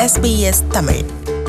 SBS Tamil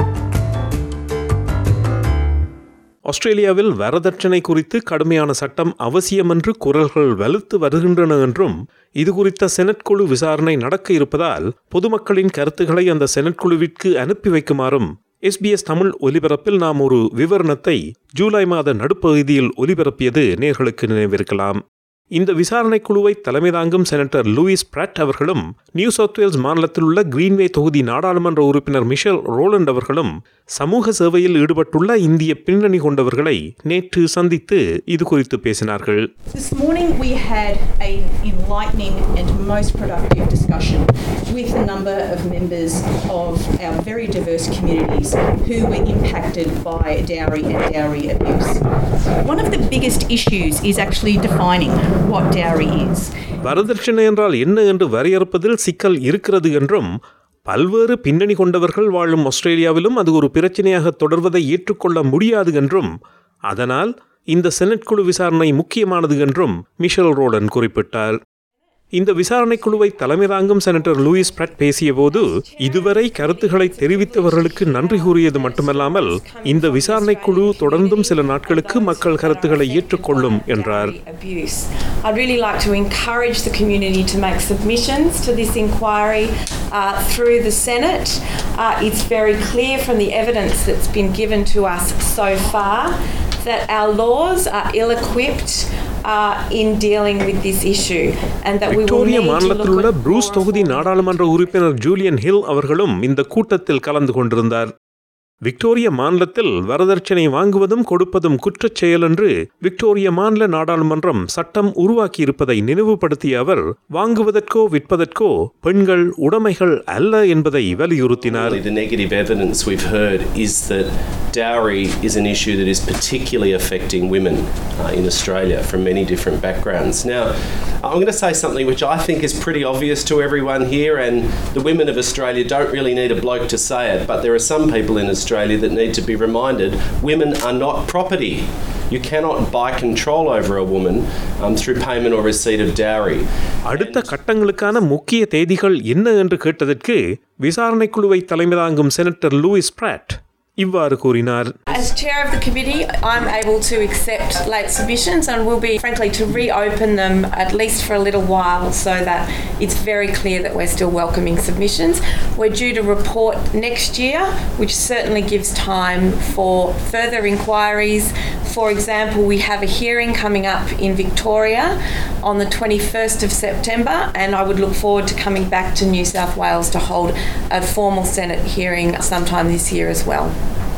ஆஸ்திரேலியாவில் வரதட்சணை குறித்து கடுமையான சட்டம் அவசியம் என்று குரல்கள் வலுத்து வருகின்றன என்றும் இது குறித்த செனட் குழு விசாரணை நடக்க இருப்பதால் பொதுமக்களின் கருத்துக்களை அந்த செனட் குழுவிற்கு அனுப்பி வைக்குமாறும் எஸ்பிஎஸ் தமிழ் ஒலிபரப்பில் நாம் ஒரு விவரணத்தை ஜூலை மாத நடுப்பகுதியில் ஒலிபரப்பியது நேர்களுக்கு நினைவிருக்கலாம் இந்த விசாரணை குழுவை தலைமை தாங்கும் செனட்டர் லூயிஸ் பிராட் அவர்களும் நியூ சவுத் வேல்ஸ் மாநிலத்தில் உள்ள கிரீன்வே தொகுதி நாடாளுமன்ற உறுப்பினர் மிஷேல் ரோலண்ட் அவர்களும் சமூக சேவையில் ஈடுபட்டுள்ள இந்திய பின்னணி கொண்டவர்களை நேற்று சந்தித்து இது குறித்து பேசினார்கள் This morning we had an enlightening and most productive discussion with a number of members of our very diverse communities who were impacted by dowry and dowry abuse. One of the biggest issues is actually defining what dowry is. வரதட்சணை என்றால் என்ன என்று வரையறுப்பதில் சிக்கல் இருக்கிறது என்றும் பல்வேறு பின்னணி கொண்டவர்கள் வாழும் ஆஸ்திரேலியாவிலும் அது ஒரு பிரச்சனையாக தொடர்வதை ஏற்றுக்கொள்ள முடியாது என்றும் அதனால் இந்த செனட் குழு விசாரணை முக்கியமானது என்றும் மிஷல் ரோடன் குறிப்பிட்டார் இந்த விசாரணை குழுவை தலைமை தாங்கும் செனட்டர் லூயிஸ் பிரட் பேசியபோது இதுவரை கருத்துக்களை தெரிவித்தவர்களுக்கு நன்றி கூறியது மட்டுமல்லாமல் இந்த விசாரணை குழு தொடர்ந்தும் சில நாட்களுக்கு மக்கள் கருத்துக்களை ஏற்றுக்கொள்ளும் என்றார் abuse. I'd really like to encourage the community to make submissions to this inquiry uh, through the Senate. Uh, it's very clear from the evidence that's been given to us so far that our laws are ill equipped uh, in dealing with this issue and that we will Victoria need to மாநிலத்தில் look உள்ள at Bruce more தொகுதி நாடாளுமன்ற உறுப்பினர் Julian hill அவர்களும் இந்த கூட்டத்தில் கலந்து கொண்டிருந்தார் விக்டோரியா மாநிலத்தில் வரதட்சணை வாங்குவதும் கொடுப்பதும் குற்றச் செயல் என்று விக்டோரியா மாநில நாடாளுமன்றம் சட்டம் உருவாக்கியிருப்பதை நினைவுபடுத்திய அவர் வாங்குவதற்கோ விற்பதற்கோ பெண்கள் உடைமைகள் அல்ல என்பதை வலியுறுத்தினார் The negative evidence we've heard is that dowry is an issue that is particularly affecting women uh, in Australia from many different backgrounds. Now, I'm going to say something which I think is pretty obvious to everyone here, and the women of Australia don't really need a bloke to say it, but there are some people in Australia that need to be reminded women are not property. You cannot buy control over a woman um, through payment or receipt of dowry. அடுத்த கட்டங்களுக்கான முக்கிய தேதிகள் என்ன என்று கேட்டதற்கு விசாரணை குழுவை தலைமை தாங்கும் செனட்டர் லூயிஸ் பிராட் இவ்வாறு கூறினார் As chair of the committee, I'm able to accept late submissions and will be, frankly, to reopen them at least for a little while so that it's very clear that we're still welcoming submissions. We're due to report next year, which certainly gives time for further inquiries. For example, we have a hearing coming up in Victoria on the 21st of September, and I would look forward to coming back to New South Wales to hold a formal Senate hearing sometime this year as well.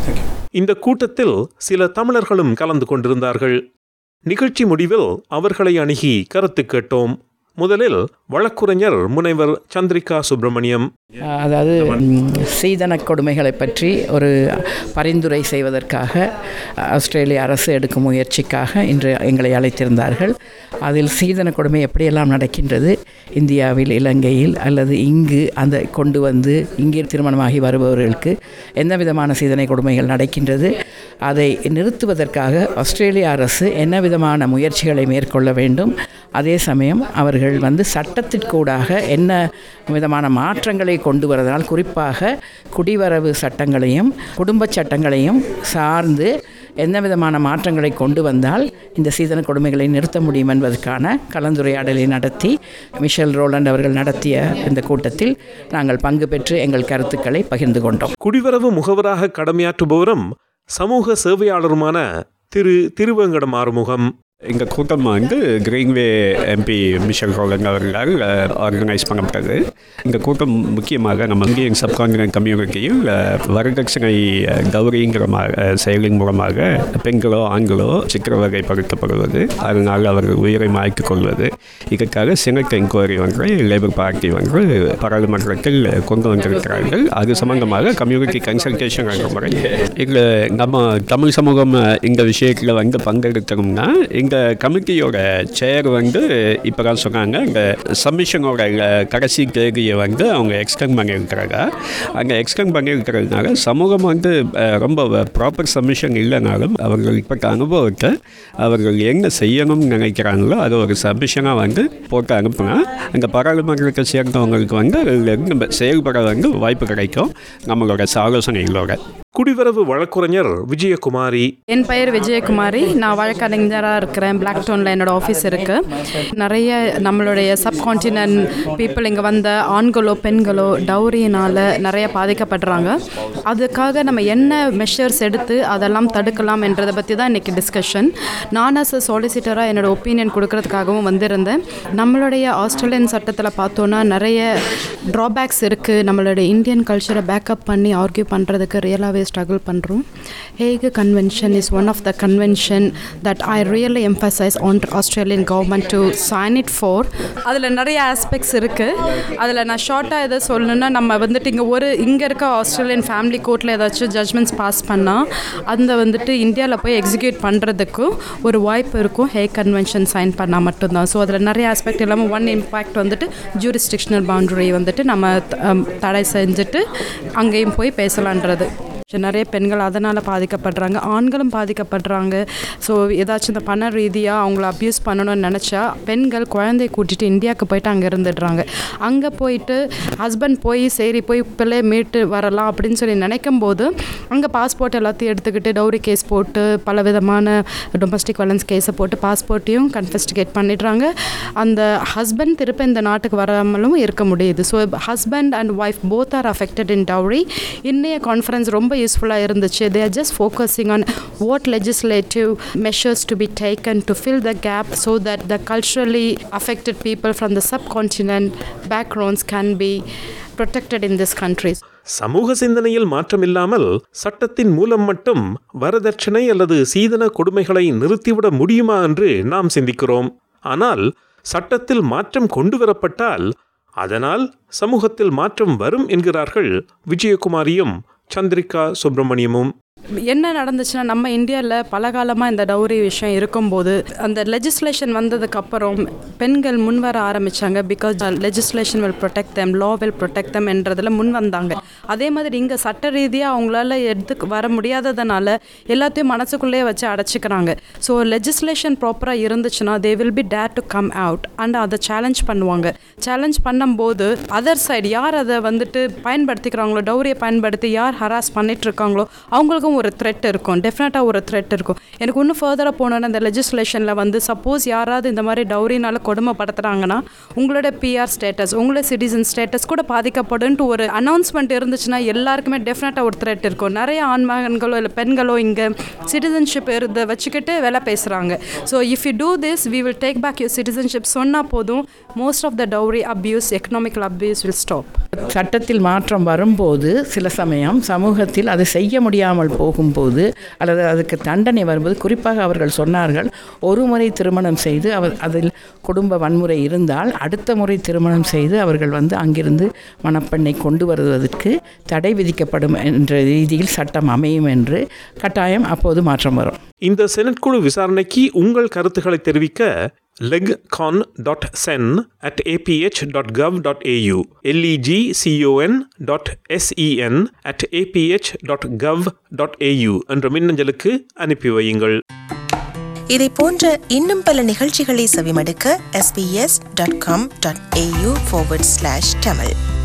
இந்த கூட்டத்தில் சில தமிழர்களும் கலந்து கொண்டிருந்தார்கள் நிகழ்ச்சி முடிவில் அவர்களை அணுகி கருத்து கேட்டோம் முதலில் வழக்குரைஞர் முனைவர் சந்திரிகா சுப்பிரமணியம் அதாவது ம், சீதன கொடுமைகளை பற்றி ஒரு பரிந்துரை செய்வதற்காக ஆஸ்திரேலிய அரசு எடுக்கும் முயற்சிக்காக இன்று எங்களை அழைத்திருந்தார்கள் அதில் சீதன கொடுமை எப்படியெல்லாம் நடக்கின்றது இந்தியாவில் இலங்கையில் அல்லது இங்கு அந்த கொண்டு வந்து இங்கே திருமணமாகி வருபவர்களுக்கு எந்த விதமான சீதனை கொடுமைகள் நடக்கின்றது அதை நிறுத்துவதற்காக ஆஸ்திரேலிய அரசு என்ன விதமான முயற்சிகளை மேற்கொள்ள வேண்டும் அதே சமயம் அவர்கள் வந்து சட்டத்திற்கூடாக என்ன விதமான மாற்றங்களை கொண்டு வரதனால் குறிப்பாக குடிவரவு சட்டங்களையும் குடும்ப சட்டங்களையும் சார்ந்து என்ன விதமான மாற்றங்களை கொண்டு வந்தால் இந்த சீதன கொடுமைகளை நிறுத்த முடியும் என்பதற்கான கலந்துரையாடலை நடத்தி மிஷல் ரோலண்ட் அவர்கள் நடத்திய இந்த கூட்டத்தில் நாங்கள் பங்கு பெற்று எங்கள் கருத்துக்களை பகிர்ந்து கொண்டோம் குடிவரவு முகவராக கடமையாற்றுபவரும் சமூக சேவையாளருமான திரு திருவேங்கடம் ஆறுமுகம் எங்கள் கூட்டம் வந்து கிரீன்வே எம்பி மிஷல் ரோலன் அவர்களால் ஆர்கனைஸ் பண்ணப்பட்டது இந்த கூட்டம் முக்கியமாக நம்ம இந்தியன் சப்கான்டினென்ட் கம்யூனிட்டியில் அஹ், வரதட்சணை அஹ், கௌரிங்கிற மா அஹ், செயலின் மூலமாக பெண்களோ ஆண்களோ சித்திரவதைப்படுத்தப்படுவது அதனால் அவர்கள் உயிரை மாய்த்துக் கொள்வது இதற்காக செனட் என்கொயரி ஒன்றை லேபர் பார்ட்டி வந்து பாராளுமன்றத்தில் கொண்டு வந்திருக்கிறார்கள் அது சம்பந்தமாக கம்யூனிட்டி கன்சல்டேஷன் என்ற முறை இதில் நம்ம தமிழ் சமூகம் அஹ், இந்த விஷயத்தில் வந்து பங்கெடுத்தோம்னா இந்த கமிட்டியோட சேர் வந்து இப்போ தான் சொன்னாங்க இந்த சப்மிஷனோட கடைசி தேதியை வந்து அவங்க எக்ஸ்டெண்ட் பண்ணியிருக்கிறாங்க அங்கே எக்ஸ்டெண்ட் பண்ணியிருக்கிறதுனால சமூகம் வந்து அஹ், ரொம்ப ப்ராப்பர் சப்மிஷன் இல்லைனாலும் அவர்கள் இப்பட்ட அனுபவத்தை அவர்கள் என்ன செய்யணும்னு நினைக்கிறாங்களோ அது ஒரு சப்மிஷனாக வந்து போட்டு அனுப்புனா அந்த பாராளுமன்றத்தை சேர்ந்தவங்களுக்கு வந்து அதிலிருந்து நம்ம செயல்பட வந்து வாய்ப்பு கிடைக்கும் நம்மளோட ஆலோசனைகளோட குடிவரவு வழக்குரைஞர் விஜயகுமாரி என் பெயர் விஜயகுமாரி நான் வழக்கறிஞராக இருக்கிறேன் பிளாக் டவுனில் என்னோட ஆஃபீஸ் இருக்குது நிறைய நம்மளுடைய சப்கான்டினன்ட் பீப்புள் இங்கே வந்த ஆண்களோ பெண்களோ டவுரியினால் நிறைய பாதிக்கப்படுறாங்க அதுக்காக நம்ம என்ன மெஷர்ஸ் எடுத்து அதெல்லாம் தடுக்கலாம் என்றதை பற்றி தான் இன்றைக்கி டிஸ்கஷன் நான் அஸ் சாலிசிட்டராக என்னோட ஒப்பீனியன் கொடுக்கறதுக்காகவும் வந்திருந்தேன் நம்மளுடைய ஆஸ்திரேலியன் சட்டத்தில் பார்த்தோன்னா நிறைய ட்ராபேக்ஸ் இருக்குது நம்மளுடைய இந்தியன் கல்ச்சரை பேக்கப் பண்ணி ஆர்கியூ பண்ணுறதுக்கு ரியலாகவே ஸ்ட்ரகிள் பண்ணுறோம் Hague convention is one of the convention that I really emphasise on Australian government to sign it for அதில் நிறைய ஆஸ்பெக்ட்ஸ் இருக்குது அதில் நான் ஷார்ட்டாக எதை சொல்லணுன்னா நம்ம வந்துட்டு இங்கே ஒரு இங்கே இருக்க ஆஸ்திரேலியன் ஃபேமிலி கோர்ட்டில் ஏதாச்சும் ஜட்மெண்ட்ஸ் பாஸ் பண்ணால் அந்த வந்துட்டு இந்தியாவில் போய் எக்ஸிக்யூட் பண்ணுறதுக்கும் ஒரு வாய்ப்பு இருக்கும் ஹே கன்வென்ஷன் சைன் பண்ணால் மட்டும்தான் ஸோ அதில் நிறைய ஆஸ்பெக்ட் இல்லாமல் ஒன் இம்பேக்ட் வந்துட்டு ஜூரிஸ்டிக்ஷனல் பவுண்டரி வந்துட்டு நம்ம த- அம், தடை செஞ்சுட்டு அங்கேயும் போய் பேசலான்றது நிறைய பெண்கள் அதனால் பாதிக்கப்படுறாங்க ஆண்களும் பாதிக்கப்படுறாங்க ஸோ ஏதாச்சும் இந்த பண ரீதியாக அவங்கள அப்யூஸ் பண்ணணும்னு நினச்சா பெண்கள் குழந்தைய கூட்டிகிட்டு இந்தியாவுக்கு போயிட்டு அங்கே இருந்துடுறாங்க அங்கே போயிட்டு ஹஸ்பண்ட் போய் சரி போய் பிள்ளை மீட்டு வரலாம் அப்படின்னு சொல்லி நினைக்கும் போது அங்கே பாஸ்போர்ட் எல்லாத்தையும் எடுத்துக்கிட்டு டவுரி கேஸ் போட்டு பல விதமான டொமஸ்டிக் வயலன்ஸ் கேஸை போட்டு பாஸ்போர்ட்டையும் கன்ஃபெஸ்டிகேட் பண்ணிடுறாங்க அந்த ஹஸ்பண்ட் திரும்ப இந்த நாட்டுக்கு வராமலும் இருக்க முடியுது so husband and wife both are affected in dowry இன்னைய கான்ஃபரன்ஸ் ரொம்ப யூஸ்ஃபுல்லாக இருந்துச்சு they are just focusing on what legislative measures to be taken to fill the gap so that the culturally affected people from the subcontinent backgrounds can be protected in this country. சமூக சிந்தனையில் மாற்றமில்லாமல் சட்டத்தின் மூலம் மட்டும் வரதட்சணை அல்லது சீதன கொடுமைகளை நிறுத்திவிட முடியுமா என்று நாம் சிந்திக்கிறோம் ஆனால் சட்டத்தில் மாற்றம் கொண்டு வரப்பட்டால் அதனால் சமூகத்தில் மாற்றம் வரும் என்கிறார்கள் விஜயகுமாரியும் சந்திரிகா சுப்பிரமணியமும் என்ன நடந்துச்சுன்னா நம்ம இந்தியாவில் பல காலமாக இந்த டவுரி விஷயம் இருக்கும்போது அந்த லெஜிஸ்லேஷன் வந்ததுக்கு அப்புறம் பெண்கள் முன் வர ஆரம்பித்தாங்க because legislation will protect them law will protect them என்றதில் முன் வந்தாங்க அதே மாதிரி இங்கே சட்ட ரீதியாக அவங்களால எடுத்து வர முடியாததுனால எல்லாத்தையும் மனசுக்குள்ளேயே வச்சு அடைச்சிக்கிறாங்க ஸோ லெஜிஸ்லேஷன் ப்ராப்பராக இருந்துச்சுன்னா they will be dare to come out and அதை சேலஞ்ச் பண்ணுவாங்க சேலஞ்ச் பண்ணும்போது அதர் சைடு யார் அதை வந்துட்டு பயன்படுத்திக்கிறாங்களோ டௌரியை பயன்படுத்தி யார் ஹராஸ் பண்ணிட்டு இருக்காங்களோ அவங்களுக்கும் ஒரு த்ரெட் இருக்கும் டெஃபினட்டாக ஒரு த்ரெட் இருக்கும் எனக்கு இன்னும் ஃபர்தராக போனோன்னா இந்த லெஜிஸ்லேஷனில் வந்து சப்போஸ் யாராவது இந்த மாதிரி டௌரினால கொடுமைப்படுத்துகிறாங்கன்னா உங்களோட பிஆர் ஸ்டேட்டஸ் உங்களோட சிட்டிசன் ஸ்டேட்டஸ் கூட பாதிக்கப்படுன்ட்டு ஒரு அனௌன்ஸ்மெண்ட் இருந்துச்சுன்னா எல்லாருக்குமே டெஃபினட்டாக ஒரு த்ரெட் இருக்கும் நிறைய ஆண்மகன்களோ இல்லை பெண்களோ இங்கே சிட்டிசன்ஷிப் இருந்த வச்சுக்கிட்டு வேலை பேசுகிறாங்க so if you do this we will take back your citizenship சொன்னால் போதும் most of the dowry abuse economical abuse will stop சட்டத்தில் மாற்றம் வரும்போது சில சமயம் சமூகத்தில் அதை செய்ய முடியாமல் போகும்போது அல்லது அதுக்கு தண்டனை வரும்போது குறிப்பாக அவர்கள் சொன்னார்கள் ஒரு முறை திருமணம் செய்து அவர் அதில் குடும்ப வன்முறை இருந்தால் அடுத்த முறை திருமணம் செய்து அவர்கள் வந்து அங்கிருந்து மணப்பெண்ணை கொண்டு வருவதற்கு தடை விதிக்கப்படும் என்ற ரீதியில் சட்டம் அமையும் என்று கட்டாயம் அப்போது மாற்றம் வரும் இந்த செனட் குழு விசாரணைக்கு உங்கள் கருத்துக்களை தெரிவிக்க legcon dot sen at A P H dot gov dot A U L E G C O N dot S E N at A P H dot gov dot A U என்ற மின்னஞ்சலுக்கு அனுப்பி வையுங்கள் இதை போன்ற இன்னும் பல நிகழ்ச்சிகளை செவிமடுக்க sbs.com.au forward slash tamil